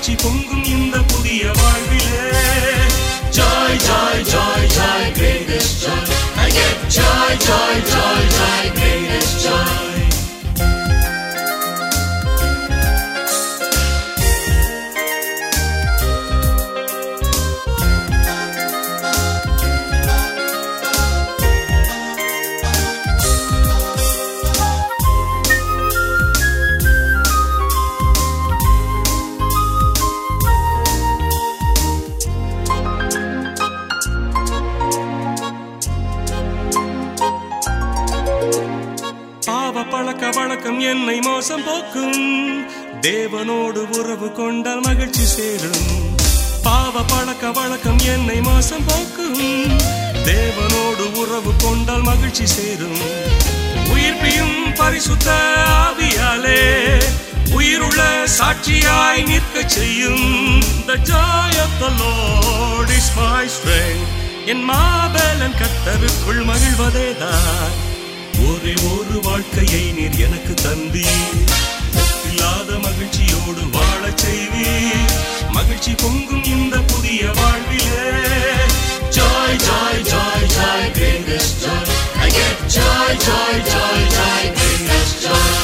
மகிழ்ச்சி பொங்கும் இந்த புதிய வாழ்விலே joy joy joy joy greatest joy I get joy, joy, joy, joy, greatest joy. பாவ பழக்க வழக்கம் என்னை மோசம் போக்கும் தேவனோடு உறவு கொண்டால் மகிழ்ச்சி சேரும் பாவ பழக்க வழக்கம் என்னை மோசம் போக்கும் தேவனோடு உறவு கொண்டால் மகிழ்ச்சி சேரும் உயிர்ப்பியும் பரிசுத்த ஆவியாலே உயிருள்ள சாட்சியாய் நிற்க செய்யும் The joy of the Lord is my strength என் மாபலன் கத்தருக்குள் மகிழ்வதேதான் ஒரே ஒரு வாழ்க்கையை நீர் எனக்கு தந்தி இல்லாத மகிழ்ச்சியோடு வாழச் செய்வீர் மகிழ்ச்சி பொங்கும் இந்த புதிய வாழ்விலே joy joy joy joy greatest joy I get joy, joy, joy, joy, greatest joy.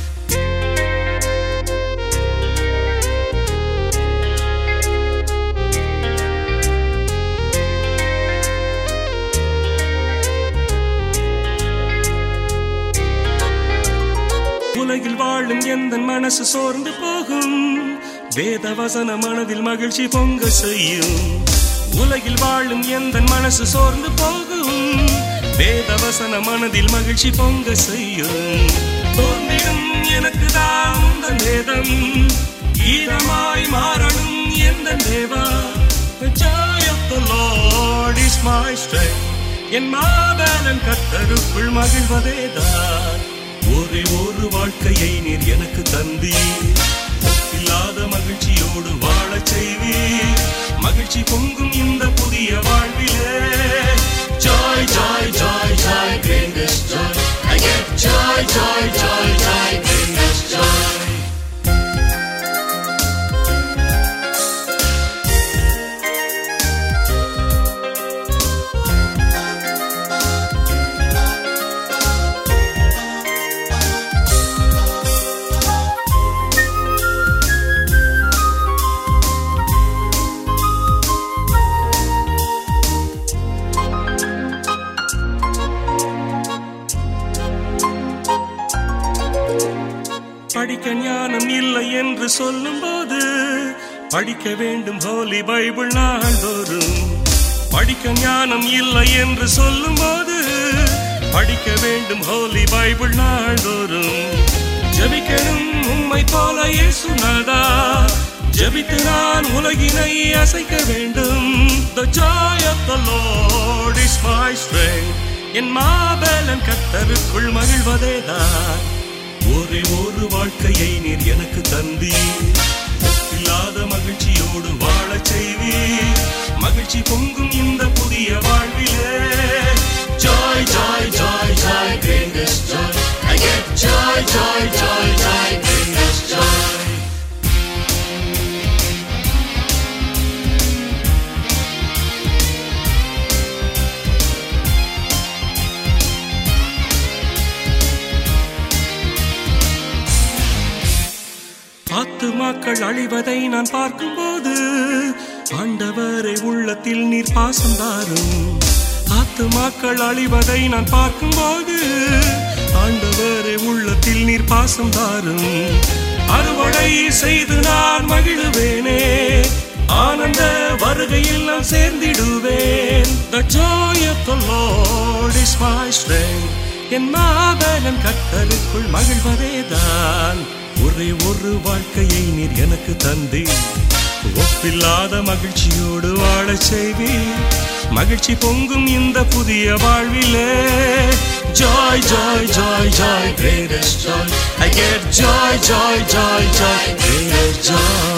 உலகில் வாழும் எந்த மனசு சோர்ந்து போகும் வேத வசன மனதில் மகிழ்ச்சி பொங்க செய்யும் உலகில் வாழும் எந்த மனசு சோர்ந்து போகும் வேத வசன மனதில் மகிழ்ச்சி பொங்க செய்யும் தோன்றிடும் எனக்கு தான் உந்தன் வேதம் கீதமாய் மாறணும் எந்த தேவா The joy of the Lord is my strength என் மாபலன் கத்தருக்குள் மகிழ்வதேதான் ஒரே ஒரு வாழ்க்கையை நீர் எனக்கு தந்தி இல்லாத மகிழ்ச்சியோடு வாழச் செய்வீர் மகிழ்ச்சி பொங்கும் இந்த புதிய வாழ்விலே joy joy joy joy greatest joy I get joy, joy, joy, joy, greatest joy. படிக்க ஞானம் இல்லை என்று சொல்லும்போது படிக்க வேண்டும் ஹோலி பைபிள் நாள்தோறும் படிக்க ஞானம் இல்லை என்று சொல்லும்போது படிக்க வேண்டும் ஹோலி பைபிள் நாள்தோறும் ஜபிக்கணும் உம்மை போல இயேசுநாதா ஜபித்து நான் உலகினை அசைக்க வேண்டும் The joy of the Lord is my strength என் மாபலன் கத்தருக்குள் மகிழ்வதேதான் ஒரே ஒரு வாழ்க்கையை நீர் எனக்கு தந்தி இல்லாத மகிழ்ச்சியோடு வாழச் செய்வீர் மகிழ்ச்சி பொங்கும் இந்த புதிய வாழ்விலே joy joy joy joy greatest joy I get joy, joy, joy, joy, greatest joy. ஆத்துமாக்கள் அழிவதை நான் பார்க்கும்போது ஆண்டவரை உள்ளத்தில் நீர் பாசம் தாரும் ஆத்துமாக்கள் அழிவதை நான் பார்க்கும்போது ஆண்டவரை உள்ளத்தில் நீர் பாசம் தாரும் அறுவடை செய்து நான் மகிழுவேனே ஆனந்த வருகையில் நான் சேர்ந்திடுவேன் The joy of the Lord is my strength என் மாபலன் கத்தலுக்குள் மகிழ்வதேதான் ஒரே ஒரு வாழ்க்கையை நீர் எனக்கு தந்தி ஒப்பில்லாத மகிழ்ச்சியோடு வாழச் செய்வீர் மகிழ்ச்சி பொங்கும் இந்த புதிய வாழ்விலே joy joy joy joy greatest joy I get joy joy joy joy greatest joy